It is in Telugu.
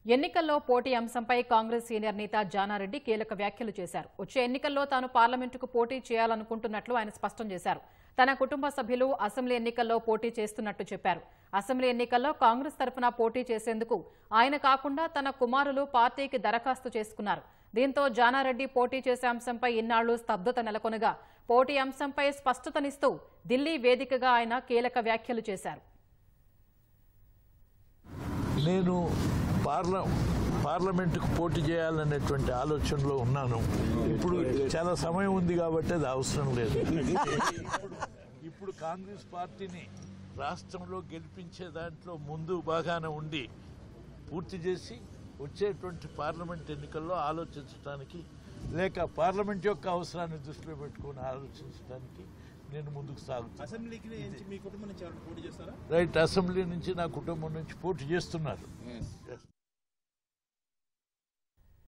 ఎన్నికల్లో పోటీ అంశంపై కాంగ్రెస్ సీనియర్ నేత జానారెడ్డి కీలక వ్యాఖ్యలు చేశారు వచ్చే ఎన్నికల్లో తాను పార్లమెంటుకు పోటీ చేయాలనుకుంటున్నట్లు ఆయన స్పష్టం చేశారు తన కుటుంబ సభ్యులు అసెంబ్లీ ఎన్నికల్లో పోటీ చేస్తున్నట్టు చెప్పారు అసెంబ్లీ ఎన్నికల్లో కాంగ్రెస్ తరఫున పోటీ చేసేందుకు ఆయన కాకుండా తన కుమారులు పార్టీకి దరఖాస్తు చేసుకున్నారు దీంతో జానారెడ్డి పోటీ చేసే అంశంపై ఇన్నాళ్లు స్తబ్దత నెలకొనగా పోటీ అంశంపై స్పష్టతనిస్తూ ఢిల్లీ వేదికగా ఆయన కీలక వ్యాఖ్యలు చేశారు నేను పార్ల పార్లమెంటుకు పోటీ చేయాలనేటువంటి ఆలోచనలో ఉన్నాను ఇప్పుడు చాలా సమయం ఉంది కాబట్టి అది అవసరం లేదు ఇప్పుడు కాంగ్రెస్ పార్టీని రాష్ట్రంలో గెలిపించే దాంట్లో ముందు బాగానే ఉండి పూర్తి చేసి వచ్చేటువంటి పార్లమెంట్ ఎన్నికల్లో ఆలోచించడానికి లేక పార్లమెంట్ యొక్క అవసరాన్ని దృష్టిలో పెట్టుకొని ఆలోచించడానికి నేను ముందుకు సాగుతాను అసెంబ్లీకి నుంచి మీ కుటుంబం నుంచి ఎవరైనా పోటీ చేస్తారా రైట్ అసెంబ్లీ నుంచి నా కుటుంబం నుంచి పోటీ చేస్తున్నారు Yes.